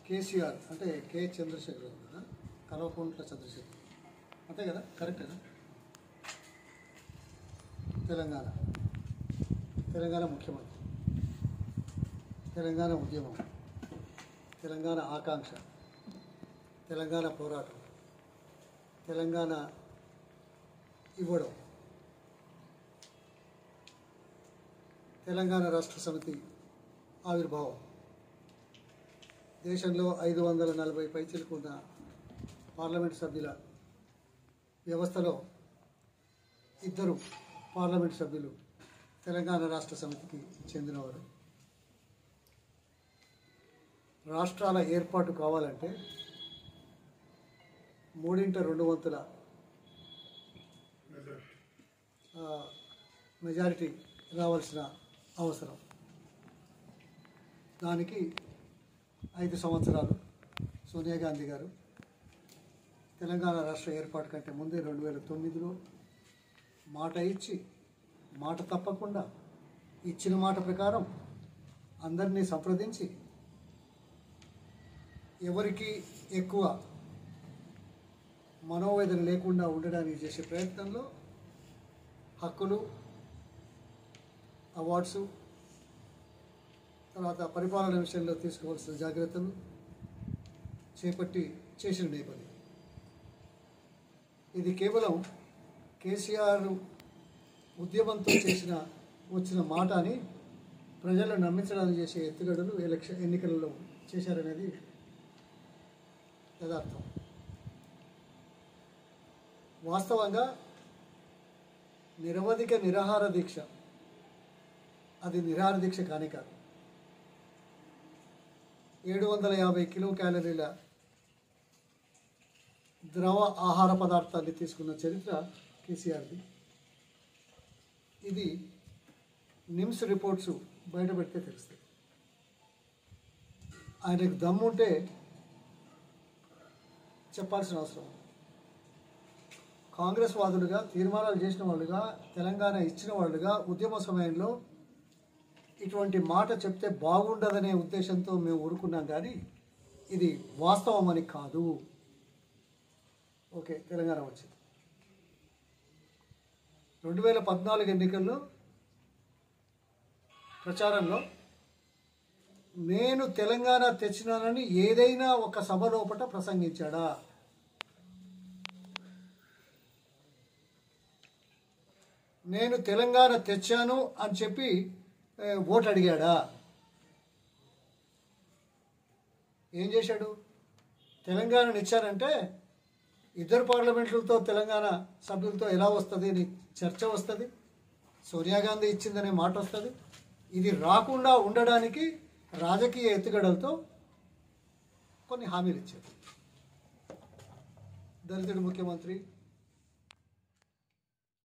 కేసీఆర్ అంటే కే చంద్రశేఖర్ కదా కల్వకుంట్ల చంద్రశేఖర్ అంతే కదా కరెక్టేనా తెలంగాణ తెలంగాణ ముఖ్యమంత్రి తెలంగాణ ఉద్యమం తెలంగాణ ఆకాంక్ష తెలంగాణ పోరాటం తెలంగాణ ఇవ్వడం తెలంగాణ రాష్ట్ర సమితి ఆవిర్భావం దేశంలో ఐదు వందల నలభై పైచిలకు ఉన్న పార్లమెంట్ సభ్యుల వ్యవస్థలో ఇద్దరు పార్లమెంట్ సభ్యులు తెలంగాణ రాష్ట్ర సమితికి చెందినవారు రాష్ట్రాల ఏర్పాటు కావాలంటే మూడింట రెండు వంతుల ఆ, మెజారిటీ రావాల్సిన అవసరం దానికి ఐదు సంవత్సరాలు సోనియా గాంధీ గారు తెలంగాణ రాష్ట్ర ఏర్పాటు కంటే ముందే రెండు వేల తొమ్మిదిలో మాట ఇచ్చి మాట తప్పకుండా ఇచ్చిన మాట ప్రకారం అందరినీ సంప్రదించి ఎవరికి ఎక్కువ మనోవేదన లేకుండా ఉండడానికి చేసే ప్రయత్నంలో హక్కులు అవార్డ్స్ తర్వాత పరిపాలన విషయంలో తీసుకోవాల్సిన జాగ్రత్తలు చేపట్టి చేసిన నేపథ్యం ఇది కేవలం కేసీఆర్ ఉద్యమంతో చేసిన వచ్చిన మాట అని ప్రజలను నమ్మించడానికి చేసే ఎత్తుగడలు ఎలక్షన్ ఎన్నికలలో చేశారనేది యథార్థం వాస్తవంగా నిరవధిక నిరాహార దీక్ష అది నిరాహార దీక్ష కానే కాదు ఏడు వందల యాభై కిలో క్యాలరీల ద్రవ ఆహార పదార్థాన్ని తీసుకున్న చరిత్ర కేసీఆర్ది ఇది నిమ్స్ రిపోర్ట్స్ బయట పెడితే తెలుస్తాయి ఆయనకు దమ్ముంటే చెప్పాల్సిన అవసరం ఉంది. కాంగ్రెస్ వాదులుగా తీర్మానాలు చేసిన వాళ్ళుగా తెలంగాణ ఇచ్చిన వాళ్ళుగా ఉద్యమ సమయంలో ఇటువంటి మాట చెప్తే బాగుండదనే ఉద్దేశంతో మేము ఊరుకున్నాం కానీ ఇది వాస్తవం అని కాదు ఓకే తెలంగాణ వచ్చింది రెండు వేల పద్నాలుగు ఎన్నికల్లో ప్రచారంలో నేను తెలంగాణ తెచ్చినానని ఏదైనా ఒక సభ లోపట ప్రసంగించాడా నేను తెలంగాణ తెచ్చాను అని చెప్పి ఏ, ఓటు అడిగాడా ఏం చేశాడు తెలంగాణను ఇచ్చారంటే ఇద్దరు పార్లమెంట్లతో తెలంగాణ సభ్యులతో ఎలా వస్తుంది అని చర్చ వస్తుంది సోనియా గాంధీ ఇచ్చిందనే మాట వస్తుంది ఇది రాకుండా ఉండడానికి రాజకీయ ఎత్తుగడలతో కొన్ని హామీలు ఇచ్చారు దళితుడు ముఖ్యమంత్రి